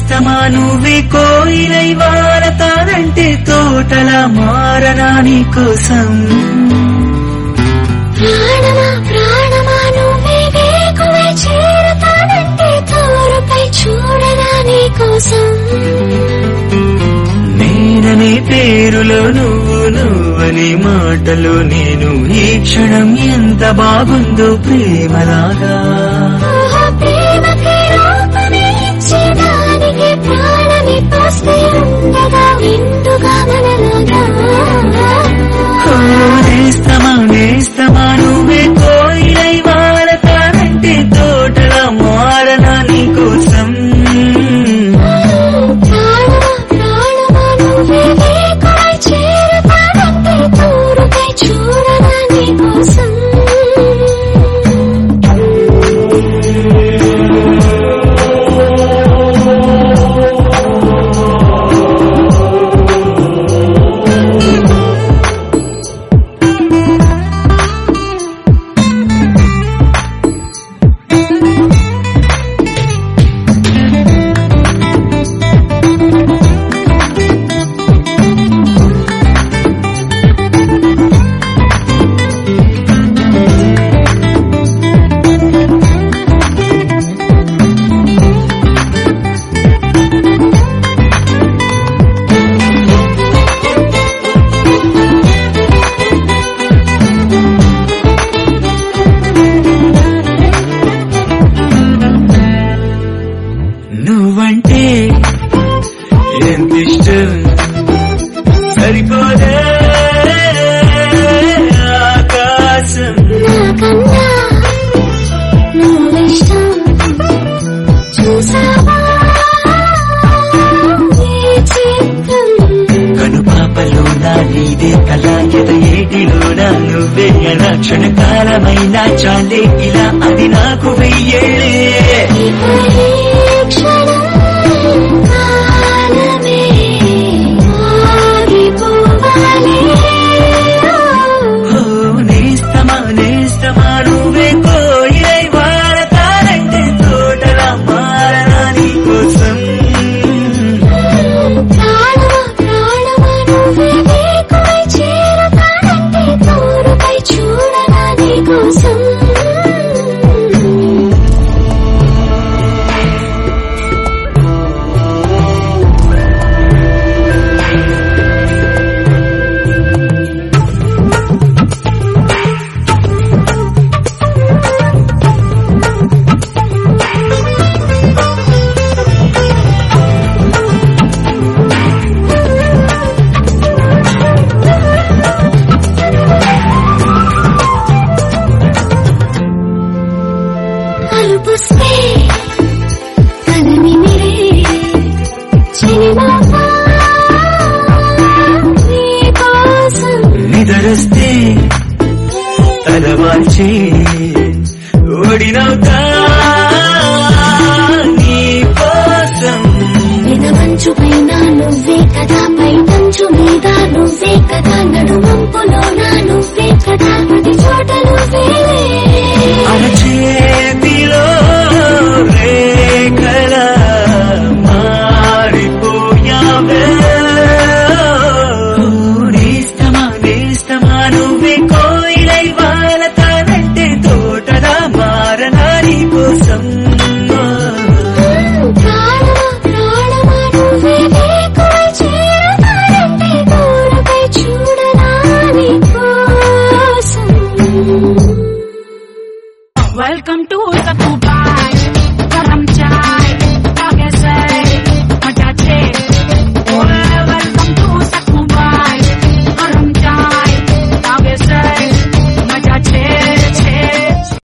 నేస్తమా నువ్వే కోయిలై వారతానంటే తోటలా మారనా నీ కోసం ప్రాణమా ప్రాణమా నువ్వే వేకువై చేరతానంటే తోరుపై చూడనా నీ కోసం నేననే పేరులో నువ్వు నువ్వనే మాటలో నేను ఈ క్షణం ఎంత బాగుందో ప్రేమలాగా ఓహో ప్రేమకి రూపమే ఇచ్చేదానికి ప్రాణమి పోస్తే ఉండగా విందుగా మనలాగా ఓ నేస్తమా నేస్తమా నువ్వే కోయిలై వారతానంటే తోటలా మారనా నీ కోసం ప్రాణమా ప్రాణమా నువ్వే వేకువై చేరతానంటే తోరుపై చూడనా నీ కోసం నువ్వంటే ఎంత ఇష్టం సరిపోదే ఆకాశం నాకన్నా నువ్విష్టం చూసావా ఈ చిత్రం కను పాపలో నా నీదే కళ ఎద ఏటిలో నా నువ్వే అలా క్షణకాలమైనా చాలే ఇలా అది నాకు వెయ్యేళ్ళే ఇక ఈ క్షణం కాలమే ఆగిపోవాలి ఓ నేస్తమా నేస్తమా నువ్వే కోయిలై వారతానంటే తోటలా మారనా నీ కోసం ప్రాణమా ప్రాణమా నువ్వే వేకువై చేరతానంటే తోరుపై చూడనా నీ కోసం అలుపుస్తే కలని మిరే చిరునవ్వా నీ కోసం నిదరస్తే తలవాల్చి ఓడినవుతా నీ కోసం వినమంచు పైన నువ్వే కదా పై మంచు మీద నువ్వే కదా నడుమంపులో నా